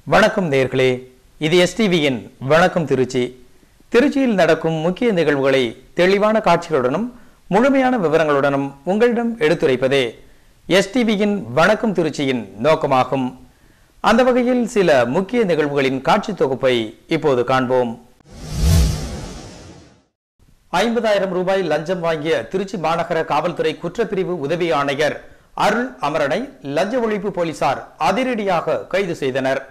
வணக்கம் நேர்களே இது எஸ்டிவியின் வணக்கம் திருச்சி திருச்சியில் நடக்கும் முக்கிய நிகழ்வுகளை தெளிவான காட்சிகளுடனும் முழுமையான விவரங்களுடனும் உங்களிடம் எடுத்துரைப்பதே எஸ்டிவியின் வணக்கம் திருச்சியின் நோக்கமாகும் அந்த வகையில் சில முக்கிய நிகழ்வுகளின் காட்சி தொகுப்பை இப்போது காண்போம் ஐம்பதாயிரம் ரூபாய் லஞ்சம் வாங்கிய திருச்சி மாநகர காவல்துறை குற்றப்பிரிவு உதவி ஆணையர் அருள் அமரனை லஞ்ச ஒழிப்பு போலீசார் அதிரடியாக கைது செய்தனர்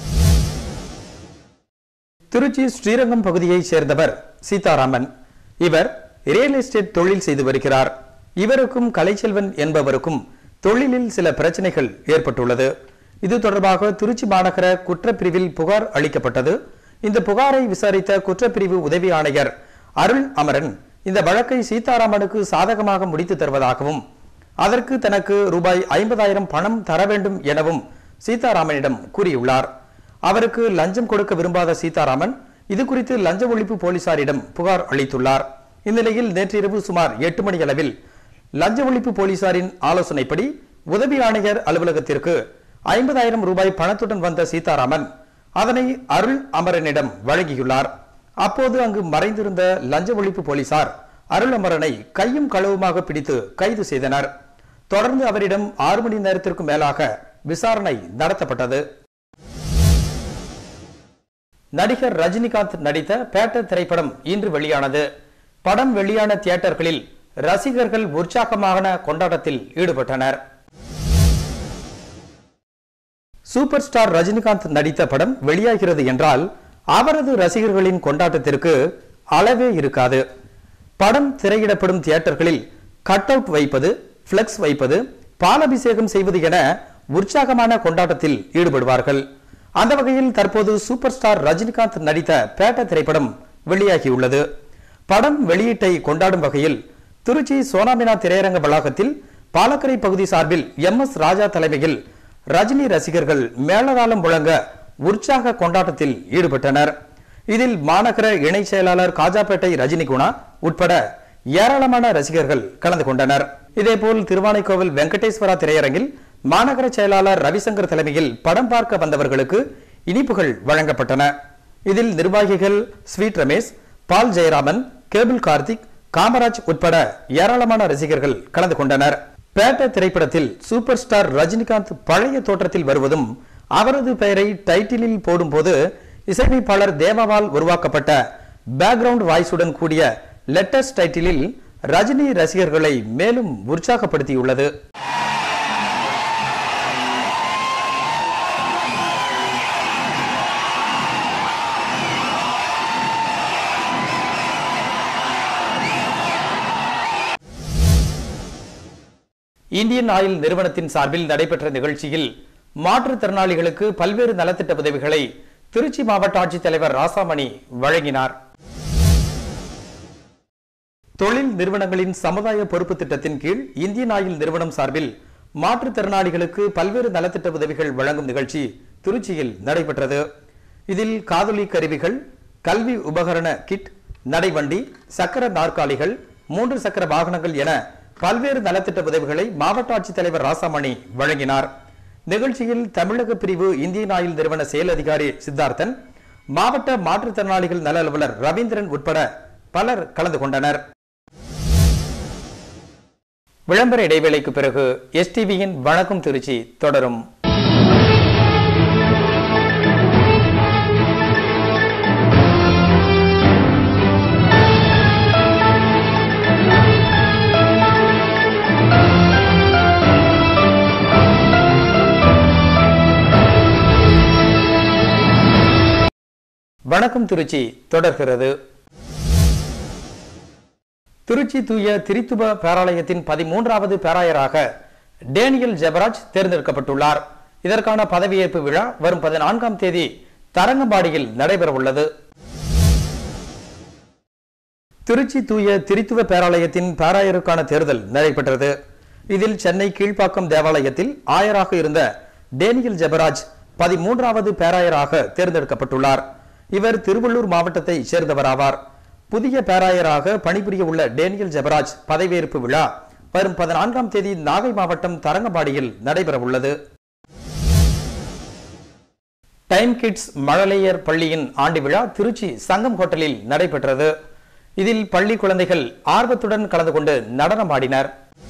திருச்சி ஸ்ரீரங்கம் பகுதியைச் சேர்ந்தவர் சீதாராமன் இவர் ரியல் எஸ்டேட் தொழில் செய்து வருகிறார் இவருக்கும் கலைச்செல்வன் என்பவருக்கும் தொழிலில் சில பிரச்சனைகள் ஏற்பட்டுள்ளது இது தொடர்பாக திருச்சி மாநகர குற்றப்பிரிவில் புகார் அளிக்கப்பட்டது இந்த புகாரை விசாரித்த குற்றப்பிரிவு உதவி ஆணையர் அருள் அமரன் இந்த வழக்கை சீதாராமனுக்கு சாதகமாக முடித்து தருவதாகவும் அதற்கு தனக்கு ரூபாய் ஐம்பதாயிரம் பணம் தர வேண்டும் எனவும் சீதாராமனிடம் கூறியுள்ளார் அவருக்கு லஞ்சம் கொடுக்க விரும்பாத சீதாராமன் இது குறித்து லஞ்ச ஒழிப்பு போலீசாரிடம் புகார் அளித்துள்ளார் இந்நிலையில் நேற்றிரவு சுமார் எட்டு மணி அளவில் லஞ்ச ஒழிப்பு போலீசாரின் ஆலோசனைப்படி உதவி ஆணையர் அலுவலகத்திற்கு ஐம்பதாயிரம் ரூபாய் பணத்துடன் வந்த சீதாராமன் அதனை அருள் அமரனிடம் வழங்கியுள்ளார் அப்போது அங்கு மறைந்திருந்த லஞ்ச ஒழிப்பு போலீசார் அருள் அமரனை கையும் களவுமாக பிடித்து கைது செய்தனர் தொடர்ந்து அவரிடம் ஆறு மணி நேரத்திற்கு மேலாக விசாரணை நடத்தப்பட்டது நடிகர் ரஜினிகாந்த் நடித்த பேட்ட திரைப்படம் இன்று வெளியானது படம் வெளியான தியேட்டர்களில் ரசிகர்கள் உற்சாகமான கொண்டாட்டத்தில் ஈடுபட்டனர் சூப்பர் ஸ்டார் ரஜினிகாந்த் நடித்த படம் வெளியாகிறது என்றால் அவரது ரசிகர்களின் கொண்டாட்டத்திற்கு அளவே இருக்காது படம் திரையிடப்படும் தியேட்டர்களில் கட் அவுட் வைப்பது பிளெக்ஸ் வைப்பது பாலபிஷேகம் செய்வது என உற்சாகமான கொண்டாட்டத்தில் ஈடுபடுவார்கள் அந்த வகையில் தற்போது சூப்பர் ஸ்டார் ரஜினிகாந்த் நடித்த பேட்ட திரைப்படம் வெளியாகியுள்ளது படம் வெளியீட்டை கொண்டாடும் வகையில் திருச்சி சோனாமினா திரையரங்க வளாகத்தில் பாலக்கரை பகுதி சார்பில் எம் எஸ் ராஜா தலைமையில் ரஜினி ரசிகர்கள் மேளதாளம் முழங்க உற்சாக கொண்டாட்டத்தில் ஈடுபட்டனர் இதில் மாநகர இணை செயலாளர் காஜாப்பேட்டை ரஜினி குணா உட்பட ஏராளமான ரசிகர்கள் கலந்து கொண்டனர் இதேபோல் திருவானைக்கோவில் வெங்கடேஸ்வரா திரையரங்கில் மாநகர செயலாளர் ரவிசங்கர் தலைமையில் படம் பார்க்க வந்தவர்களுக்கு இனிப்புகள் வழங்கப்பட்டன இதில் நிர்வாகிகள் ஸ்வீட் ரமேஷ் பால் ஜெயராமன் கேபிள் கார்த்திக் காமராஜ் உட்பட ஏராளமான ரசிகர்கள் கலந்து கொண்டனர் பேட்ட திரைப்படத்தில் சூப்பர் ஸ்டார் ரஜினிகாந்த் பழைய தோற்றத்தில் வருவதும் அவரது பெயரை டைட்டிலில் போடும்போது இசையமைப்பாளர் தேவாவால் உருவாக்கப்பட்ட பேக்ரவுண்ட் வாய்ஸுடன் கூடிய லெட்டர்ஸ் டைட்டிலில் ரஜினி ரசிகர்களை மேலும் உற்சாகப்படுத்தியுள்ளது இந்தியன் ஆயில் நிறுவனத்தின் சார்பில் நடைபெற்ற நிகழ்ச்சியில் மாற்றுத்திறனாளிகளுக்கு பல்வேறு நலத்திட்ட உதவிகளை திருச்சி மாவட்ட ஆட்சித்தலைவர் ராசாமணி வழங்கினார் தொழில் நிறுவனங்களின் சமுதாய பொறுப்பு திட்டத்தின் கீழ் இந்தியன் ஆயில் நிறுவனம் சார்பில் மாற்றுத்திறனாளிகளுக்கு பல்வேறு நலத்திட்ட உதவிகள் வழங்கும் நிகழ்ச்சி திருச்சியில் நடைபெற்றது இதில் காதொலி கருவிகள் கல்வி உபகரண கிட் நடைவண்டி சக்கர நாற்காலிகள் மூன்று சக்கர வாகனங்கள் என பல்வேறு நலத்திட்ட உதவிகளை மாவட்ட ஆட்சித்தலைவர் ராசாமணி வழங்கினார் நிகழ்ச்சியில் தமிழக பிரிவு இந்தியன் ஆயில் நிறுவன செயல் அதிகாரி சித்தார்த்தன் மாவட்ட மாற்றுத்திறனாளிகள் நல அலுவலர் ரவீந்திரன் உட்பட பலர் கலந்து கொண்டனர் விளம்பர இடைவேளைக்கு பிறகு எஸ்டிவியின் வணக்கம் திருச்சி தொடரும் வணக்கம் திருச்சி தொடர்கிறது திருச்சி தூய திரித்துவ பேராலயத்தின் பதிமூன்றாவது பேராயராக டேனியல் ஜெபராஜ் தேர்ந்தெடுக்கப்பட்டுள்ளார் இதற்கான பதவியேற்பு விழா வரும் பதினான்காம் தேதி தரங்கம்பாடியில் நடைபெறவுள்ளது திருச்சி தூய திரித்துவ பேராலயத்தின் பேராயருக்கான தேர்தல் நடைபெற்றது இதில் சென்னை கீழ்ப்பாக்கம் தேவாலயத்தில் ஆயராக இருந்த டேனியல் ஜெபராஜ் பதிமூன்றாவது பேராயராக தேர்ந்தெடுக்கப்பட்டுள்ளார் இவர் திருவள்ளூர் மாவட்டத்தை சேர்ந்தவராவார் புதிய பேராயராக பணிபுரிய உள்ள டேனியல் ஜெபராஜ் பதவியேற்பு விழா வரும் பதினான்காம் தேதி நாகை மாவட்டம் தரங்கம்பாடியில் நடைபெறவுள்ளது டைம் கிட்ஸ் மழலையர் பள்ளியின் ஆண்டு விழா திருச்சி சங்கம் ஹோட்டலில் நடைபெற்றது இதில் பள்ளி குழந்தைகள் ஆர்வத்துடன் கலந்து கொண்டு நடனமாடினர்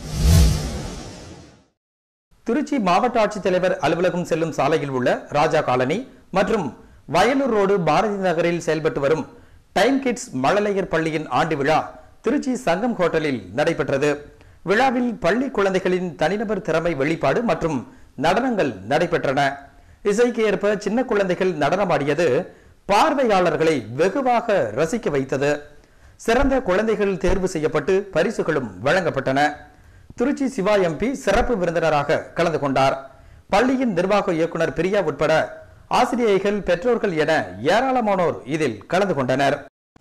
திருச்சி மாவட்ட ஆட்சித்தலைவர் அலுவலகம் செல்லும் சாலையில் உள்ள ராஜா காலனி மற்றும் வயலூர் ரோடு பாரதி நகரில் செயல்பட்டு வரும் டைம் கிட்ஸ் மழலையர் பள்ளியின் ஆண்டு விழா திருச்சி சங்கம் ஹோட்டலில் நடைபெற்றது விழாவில் பள்ளி குழந்தைகளின் தனிநபர் திறமை வெளிப்பாடு மற்றும் நடனங்கள் நடைபெற்றன இசைக்கு ஏற்ப சின்ன குழந்தைகள் நடனமாடியது பார்வையாளர்களை வெகுவாக ரசிக்க வைத்தது சிறந்த குழந்தைகள் தேர்வு செய்யப்பட்டு பரிசுகளும் வழங்கப்பட்டன திருச்சி சிவா எம்பி சிறப்பு விருந்தினராக கலந்து கொண்டார் பள்ளியின் நிர்வாக இயக்குனர் பிரியா உட்பட ஆசிரியைகள் பெற்றோர்கள் என ஏராளமானோர் இதில் கலந்து கொண்டனர்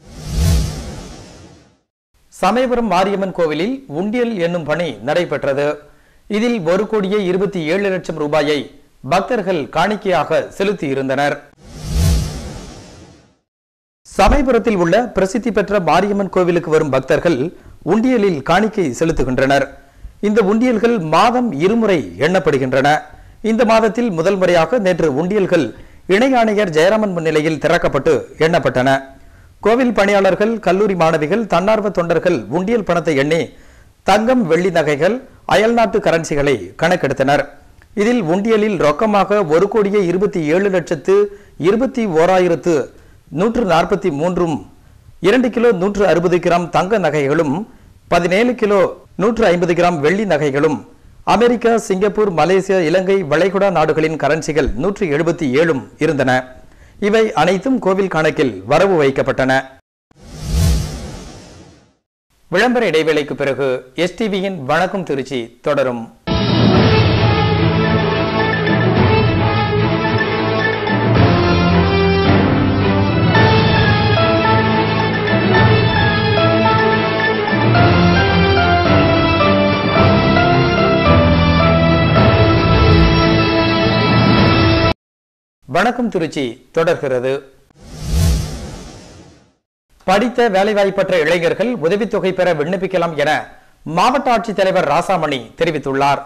சமயபுரம் மாரியம்மன் கோவிலில் உண்டியல் என்னும் பணி நடைபெற்றது இதில் ஒரு கோடியே இருபத்தி ஏழு லட்சம் ரூபாயை பக்தர்கள் காணிக்கையாக செலுத்தியிருந்தனர் சமயபுரத்தில் உள்ள பிரசித்தி பெற்ற மாரியம்மன் கோவிலுக்கு வரும் பக்தர்கள் உண்டியலில் காணிக்கை செலுத்துகின்றனர் இந்த உண்டியல்கள் மாதம் இருமுறை எண்ணப்படுகின்றன இந்த மாதத்தில் முதல் முறையாக நேற்று உண்டியல்கள் இணை ஆணையர் ஜெயராமன் முன்னிலையில் திறக்கப்பட்டு எண்ணப்பட்டன கோவில் பணியாளர்கள் கல்லூரி மாணவிகள் தன்னார்வ தொண்டர்கள் உண்டியல் பணத்தை எண்ணி தங்கம் வெள்ளி நகைகள் அயல்நாட்டு கரன்சிகளை கணக்கெடுத்தனர் இதில் உண்டியலில் ரொக்கமாக ஒரு கோடியே இருபத்தி ஏழு லட்சத்து இருபத்தி ஓராயிரத்து நூற்று நாற்பத்தி மூன்றும் இரண்டு கிலோ நூற்று அறுபது கிராம் தங்க நகைகளும் பதினேழு கிலோ நூற்று ஐம்பது கிராம் வெள்ளி நகைகளும் அமெரிக்கா சிங்கப்பூர் மலேசியா இலங்கை வளைகுடா நாடுகளின் கரன்சிகள் நூற்று எழுபத்தி ஏழும் இருந்தன இவை அனைத்தும் கோவில் கணக்கில் வரவு வைக்கப்பட்டன விளம்பர இடைவேளைக்கு பிறகு எஸ்டிவியின் வணக்கம் திருச்சி தொடரும் வணக்கம் திருச்சி தொடர்கிறது படித்த வேலைவாய்ப்பற்ற இளைஞர்கள் உதவித்தொகை பெற விண்ணப்பிக்கலாம் என மாவட்ட ஆட்சித்தலைவர் ராசாமணி தெரிவித்துள்ளார்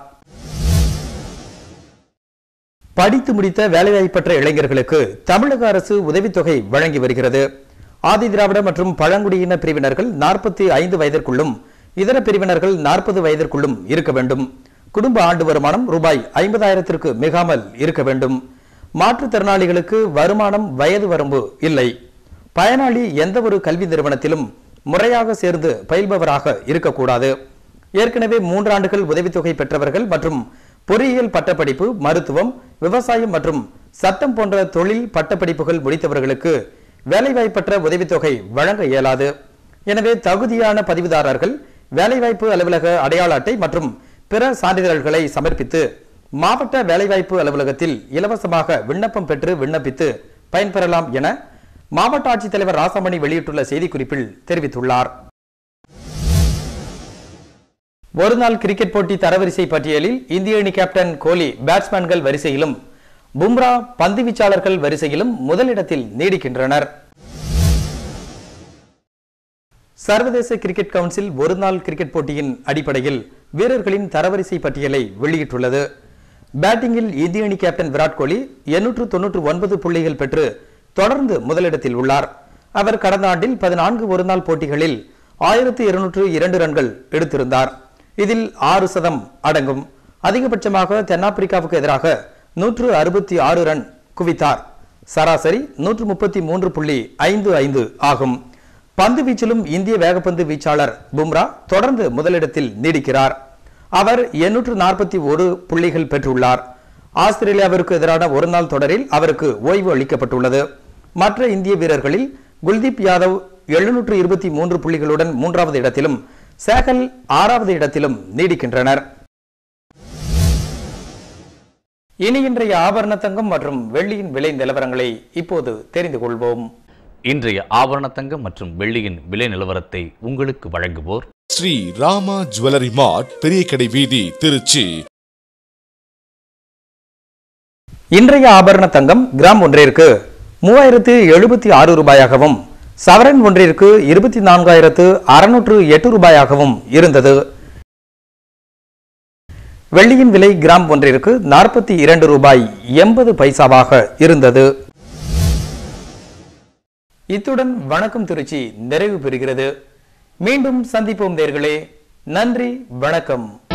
படித்து முடித்த வேலைவாய்ப்பற்ற இளைஞர்களுக்கு தமிழக அரசு உதவித்தொகை வழங்கி வருகிறது ஆதி திராவிட மற்றும் பழங்குடியின பிரிவினர்கள் நாற்பத்தி ஐந்து வயதிற்குள்ளும் இதர பிரிவினர்கள் நாற்பது வயதிற்குள்ளும் இருக்க வேண்டும் குடும்ப ஆண்டு வருமானம் ரூபாய் ஐம்பதாயிரத்திற்கு மிகாமல் இருக்க வேண்டும் மாற்றுத்திறனாளிகளுக்கு வருமானம் வயது வரம்பு இல்லை பயனாளி எந்த ஒரு கல்வி நிறுவனத்திலும் முறையாக சேர்ந்து பயில்பவராக இருக்கக்கூடாது ஏற்கனவே மூன்றாண்டுகள் உதவித்தொகை பெற்றவர்கள் மற்றும் பொறியியல் பட்டப்படிப்பு மருத்துவம் விவசாயம் மற்றும் சட்டம் போன்ற தொழில் பட்டப்படிப்புகள் முடித்தவர்களுக்கு வேலைவாய்ப்பற்ற உதவித்தொகை வழங்க இயலாது எனவே தகுதியான பதிவுதாரர்கள் வேலைவாய்ப்பு அலுவலக அடையாள அட்டை மற்றும் பிற சான்றிதழ்களை சமர்ப்பித்து மாவட்ட வேலைவாய்ப்பு அலுவலகத்தில் இலவசமாக விண்ணப்பம் பெற்று விண்ணப்பித்து பயன்பெறலாம் என மாவட்ட ஆட்சித்தலைவர் ராசமணி வெளியிட்டுள்ள செய்திக்குறிப்பில் தெரிவித்துள்ளார் ஒருநாள் கிரிக்கெட் போட்டி தரவரிசை பட்டியலில் இந்திய அணி கேப்டன் கோலி பேட்ஸ்மேன்கள் வரிசையிலும் பும்ரா பந்துவீச்சாளர்கள் வரிசையிலும் முதலிடத்தில் நீடிக்கின்றனர் சர்வதேச கிரிக்கெட் கவுன்சில் ஒருநாள் கிரிக்கெட் போட்டியின் அடிப்படையில் வீரர்களின் தரவரிசை பட்டியலை வெளியிட்டுள்ளது பேட்டிங்கில் இந்திய அணி கேப்டன் விராட் கோலி எண்ணூற்று தொன்னூற்று ஒன்பது புள்ளிகள் பெற்று தொடர்ந்து முதலிடத்தில் உள்ளார் அவர் கடந்த ஆண்டில் பதினான்கு ஒருநாள் போட்டிகளில் ஆயிரத்தி இருநூற்று இரண்டு ரன்கள் எடுத்திருந்தார் இதில் ஆறு சதம் அடங்கும் அதிகபட்சமாக தென்னாப்பிரிக்காவுக்கு எதிராக நூற்று அறுபத்தி ஆறு ரன் குவித்தார் சராசரி நூற்று முப்பத்தி மூன்று புள்ளி ஐந்து ஐந்து ஆகும் பந்து வீச்சிலும் இந்திய வேகப்பந்து வீச்சாளர் பும்ரா தொடர்ந்து முதலிடத்தில் நீடிக்கிறார் அவர் எண்ணூற்று நாற்பத்தி ஒரு புள்ளிகள் பெற்றுள்ளார் ஆஸ்திரேலியாவிற்கு எதிரான ஒருநாள் தொடரில் அவருக்கு ஓய்வு அளிக்கப்பட்டுள்ளது மற்ற இந்திய வீரர்களில் குல்தீப் யாதவ் எழுநூற்று இருபத்தி மூன்று புள்ளிகளுடன் மூன்றாவது இடத்திலும் சேகல் ஆறாவது இடத்திலும் நீடிக்கின்றனர் இனி இன்றைய ஆபரண தங்கம் மற்றும் வெள்ளியின் விலை நிலவரங்களை இப்போது தெரிந்து கொள்வோம் இன்றைய ஆபரண தங்கம் மற்றும் வெள்ளியின் விலை நிலவரத்தை உங்களுக்கு வழங்குவோர் ஸ்ரீ ராமா ஜுவல்லரி மார்ட் பெரிய கடை வீதி திருச்சி இன்றைய ஆபரண தங்கம் கிராம் ஒன்றிற்கு மூவாயிரத்து எழுபத்தி ஆறு ரூபாயாகவும் சவரன் ஒன்றிற்கு இருபத்தி நான்காயிரத்து அறுநூற்று எட்டு ரூபாயாகவும் இருந்தது வெள்ளியின் விலை கிராம் ஒன்றிற்கு நாற்பத்தி இரண்டு ரூபாய் எண்பது பைசாவாக இருந்தது இத்துடன் வணக்கம் திருச்சி நிறைவு பெறுகிறது மீண்டும் சந்திப்போம் நேர்களே நன்றி வணக்கம்